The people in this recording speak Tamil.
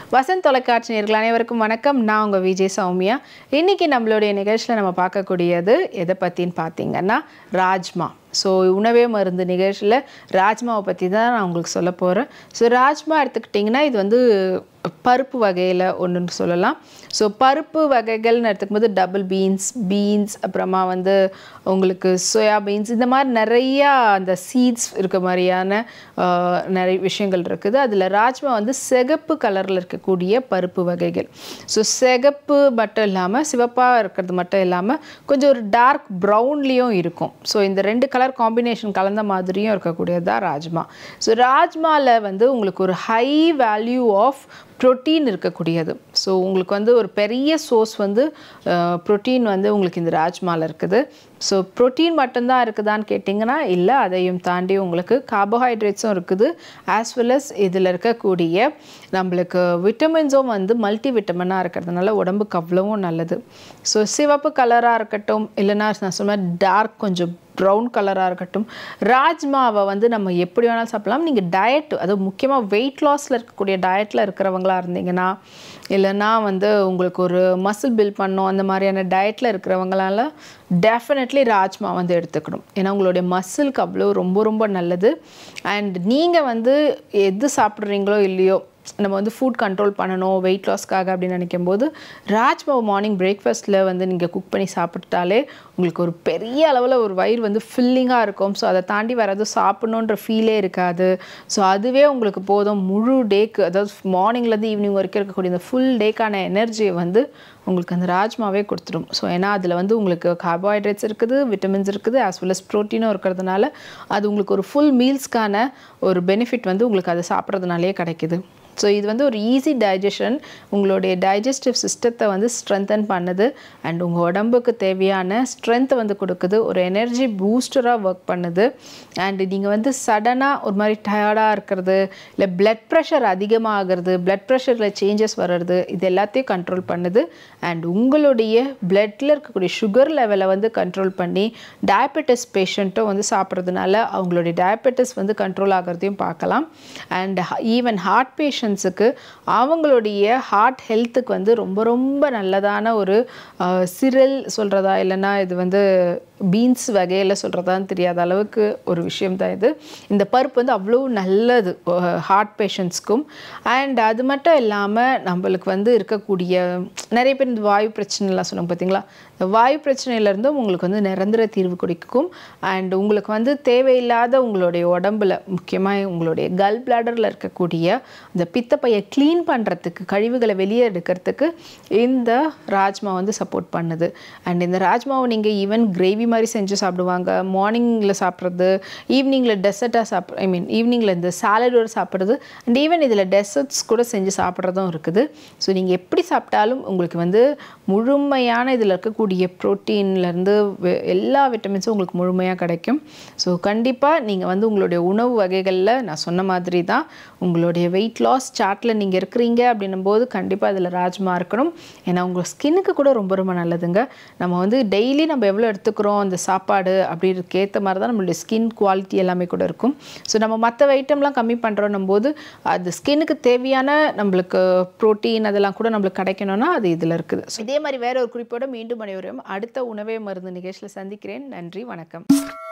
வசந்த் தொலைக்காட்சி நேர்கள் அனைவருக்கும் வணக்கம் நான் உங்கள் விஜய் சௌமியா இன்னைக்கு நம்மளுடைய நிகழ்ச்சியில் நம்ம பார்க்கக்கூடியது எதை பற்றின்னு பார்த்தீங்கன்னா ராஜ்மா ஸோ உணவே மருந்து நிகழ்ச்சியில் ராஜ்மாவை பற்றி தான் நான் உங்களுக்கு சொல்ல போகிறேன் ஸோ ராஜ்மா எடுத்துக்கிட்டிங்கன்னா இது வந்து பருப்பு வகையில் ஒன்றுன்னு சொல்லலாம் ஸோ பருப்பு வகைகள்னு எடுத்துக்கும் போது டபுள் பீன்ஸ் பீன்ஸ் அப்புறமா வந்து உங்களுக்கு சோயா பீன்ஸ் இந்த மாதிரி நிறையா அந்த சீட்ஸ் இருக்க மாதிரியான ஆஹ், நிறைய விஷயங்கள் இருக்குது அதில் ராஜ்மா வந்து சிகப்பு கலரில் இருக்கக்கூடிய பருப்பு வகைகள் ஸோ சிகப்பு மட்டும் இல்லாமல் சிவப்பாக இருக்கிறது மட்டும் இல்லாமல் கொஞ்சம் ஒரு டார்க் ப்ரௌன்லேயும் இருக்கும் ஸோ இந்த ரெண்டு கலர் காம்பினேஷன் கலந்த மாதிரியும் இருக்கக்கூடியது தான் ராஜ்மா ஸோ ராஜ்மாவில் வந்து உங்களுக்கு ஒரு ஹை வேல்யூ ஆஃப் ப்ரோட்டீன் இருக்கக்கூடியது ஸோ உங்களுக்கு வந்து ஒரு பெரிய சோர்ஸ் வந்து ப்ரோட்டீன் வந்து உங்களுக்கு இந்த ராஜ்மாவில் இருக்குது ஸோ ப்ரோட்டீன் மட்டும்தான் இருக்குதான்னு கேட்டிங்கன்னா இல்லை அதையும் தாண்டி உங்களுக்கு கார்போஹைட்ரேட்ஸும் இருக்குது ஆஸ் வெல் அஸ் இதில் இருக்கக்கூடிய நம்மளுக்கு விட்டமின்ஸும் வந்து மல்டி விட்டமினாக இருக்கிறதுனால உடம்புக்கு அவ்வளவும் நல்லது ஸோ சிவப்பு கலராக இருக்கட்டும் இல்லைன்னா நான் சொன்ன டார்க் கொஞ்சம் ப்ரௌன் கலராக இருக்கட்டும் ராஜ்மாவை வந்து நம்ம எப்படி வேணாலும் சாப்பிடலாம் நீங்கள் டயட் அது முக்கியமாக வெயிட் லாஸில் இருக்கக்கூடிய டயட்டில் இருக்கிறவங்களா இருந்தீங்கன்னா இல்லைன்னா வந்து உங்களுக்கு ஒரு மசில் பில்ட் பண்ணணும் அந்த மாதிரியான டயட்டில் இருக்கிறவங்களால டெஃபினெட்லி ராஜ்மா வந்து எடுத்துக்கணும் ஏன்னா உங்களுடைய மசிலுக்கு அவ்வளோ ரொம்ப ரொம்ப நல்லது அண்ட் நீங்கள் வந்து எது சாப்பிட்றீங்களோ இல்லையோ நம்ம வந்து ஃபுட் கண்ட்ரோல் பண்ணணும் வெயிட் லாஸ்க்காக அப்படின்னு நினைக்கும் போது ராஜ்மா மார்னிங் பிரேக்ஃபாஸ்ட்டில் வந்து நீங்கள் குக் பண்ணி சாப்பிட்டாலே உங்களுக்கு ஒரு பெரிய அளவில் ஒரு வயிறு வந்து ஃபில்லிங்காக இருக்கும் ஸோ அதை தாண்டி வேறு எதுவும் சாப்பிட்ணுன்ற ஃபீலே இருக்காது ஸோ அதுவே உங்களுக்கு போதும் முழு டேக்கு அதாவது மார்னிங்லேருந்து ஈவினிங் வரைக்கும் இருக்கக்கூடிய இந்த ஃபுல் டேக்கான எனர்ஜியை வந்து உங்களுக்கு அந்த ராஜ்மாவே கொடுத்துரும் ஸோ ஏன்னா அதில் வந்து உங்களுக்கு கார்போஹைட்ரேட்ஸ் இருக்குது விட்டமின்ஸ் இருக்குது ஆஸ் வெல் அஸ் ப்ரோட்டீனும் இருக்கிறதுனால அது உங்களுக்கு ஒரு ஃபுல் மீல்ஸ்க்கான ஒரு பெனிஃபிட் வந்து உங்களுக்கு அதை சாப்பிட்றதுனாலே கிடைக்குது ஸோ இது வந்து ஒரு ஈஸி டைஜஷன் உங்களுடைய டைஜஸ்டிவ் சிஸ்டத்தை வந்து ஸ்ட்ரென்தன் பண்ணுது அண்ட் உங்கள் உடம்புக்கு தேவையான ஸ்ட்ரென்த்தை வந்து கொடுக்குது ஒரு எனர்ஜி பூஸ்டராக ஒர்க் பண்ணுது அண்ட் நீங்கள் வந்து சடனாக ஒரு மாதிரி டயர்டாக இருக்கிறது இல்லை பிளட் ப்ரெஷர் அதிகமாகிறது பிளட் ப்ரெஷரில் சேஞ்சஸ் வர்றது இது எல்லாத்தையும் கண்ட்ரோல் பண்ணுது அண்ட் உங்களுடைய பிளட்டில் இருக்கக்கூடிய சுகர் லெவலை வந்து கண்ட்ரோல் பண்ணி டயபெட்டிஸ் பேஷண்ட்டும் வந்து சாப்பிட்றதுனால அவங்களுடைய டயபெட்டிஸ் வந்து கண்ட்ரோல் ஆகிறதையும் பார்க்கலாம் அண்ட் ஈவன் ஹார்ட் பேஷண்ட்ஸுக்கு அவங்களுடைய ஹார்ட் ஹெல்த்துக்கு வந்து ரொம்ப ரொம்ப நல்லதான ஒரு சிரல் சொல்கிறதா இல்லைன்னா இது வந்து பீன்ஸ் வகையில் சொல்கிறதான்னு தெரியாத அளவுக்கு ஒரு விஷயம் தான் இது இந்த பருப்பு வந்து அவ்வளோ நல்லது ஹார்ட் பேஷண்ட்ஸ்க்கும் அண்ட் அது மட்டும் இல்லாமல் நம்மளுக்கு வந்து இருக்கக்கூடிய நிறைய பேர் இந்த வாயு பிரச்சனைலாம் சொன்னாங்க பார்த்தீங்களா இந்த வாயு பிரச்சனையிலேருந்தும் உங்களுக்கு வந்து நிரந்தர தீர்வு கொடுக்கும் அண்ட் உங்களுக்கு வந்து தேவையில்லாத உங்களுடைய உடம்புல முக்கியமாக உங்களுடைய கல் பிளாடரில் இருக்கக்கூடிய அந்த பித்தப்பையை க்ளீன் பண்ணுறதுக்கு கழிவுகளை வெளியே எடுக்கிறதுக்கு இந்த ராஜ்மா வந்து சப்போர்ட் பண்ணுது அண்ட் இந்த ராஜ்மாவை நீங்கள் ஈவன் கிரேவி மாதிரி செஞ்சு சாப்பிடுவாங்க மார்னிங்கில் சாப்பிட்றது ஈவினிங்கில் டெசர்ட்டாக சாப்பிட்ற ஐ மீன் ஈவினிங்கில் இந்த சாலடோடு சாப்பிட்றது அண்ட் ஈவன் இதில் டெசர்ட்ஸ் கூட செஞ்சு சாப்பிட்றதும் இருக்குது ஸோ நீங்கள் எப்படி சாப்பிட்டாலும் உங்களுக்கு வந்து முழுமையான இதில் இருக்கக்கூடிய ப்ரோட்டீன்லேருந்து எல்லா விட்டமின்ஸும் உங்களுக்கு முழுமையாக கிடைக்கும் ஸோ கண்டிப்பாக நீங்கள் வந்து உங்களுடைய உணவு வகைகளில் நான் சொன்ன மாதிரி தான் உங்களுடைய வெயிட் லாஸ் சார்ட்டில் நீங்கள் இருக்கிறீங்க அப்படின்னும் போது கண்டிப்பாக அதில் ராஜ்மா இருக்கணும் ஏன்னா உங்கள் ஸ்கின்னுக்கு கூட ரொம்ப ரொம்ப நல்லதுங்க நம்ம வந்து டெய்லி நம்ம எவ்வளோ எடுத்துக்கிறோம் அந்த சாப்பாடு அப்படி ஏற்ற மாதிரி தான் நம்மளுடைய ஸ்கின் குவாலிட்டி எல்லாமே கூட இருக்கும் ஸோ நம்ம மற்ற ஐட்டம்லாம் கம்மி பண்ணுறோன்னும் போது அது ஸ்கின்னுக்கு தேவையான நம்மளுக்கு ப்ரோட்டீன் அதெல்லாம் கூட நம்மளுக்கு கிடைக்கணும்னா அது இதில் இருக்குது ஸோ இதே மாதிரி வேற ஒரு குறிப்போட மீண்டும் அனைவரும் அடுத்த உணவே மருந்து நிகழ்ச்சியில் சந்திக்கிறேன் நன்றி வணக்கம்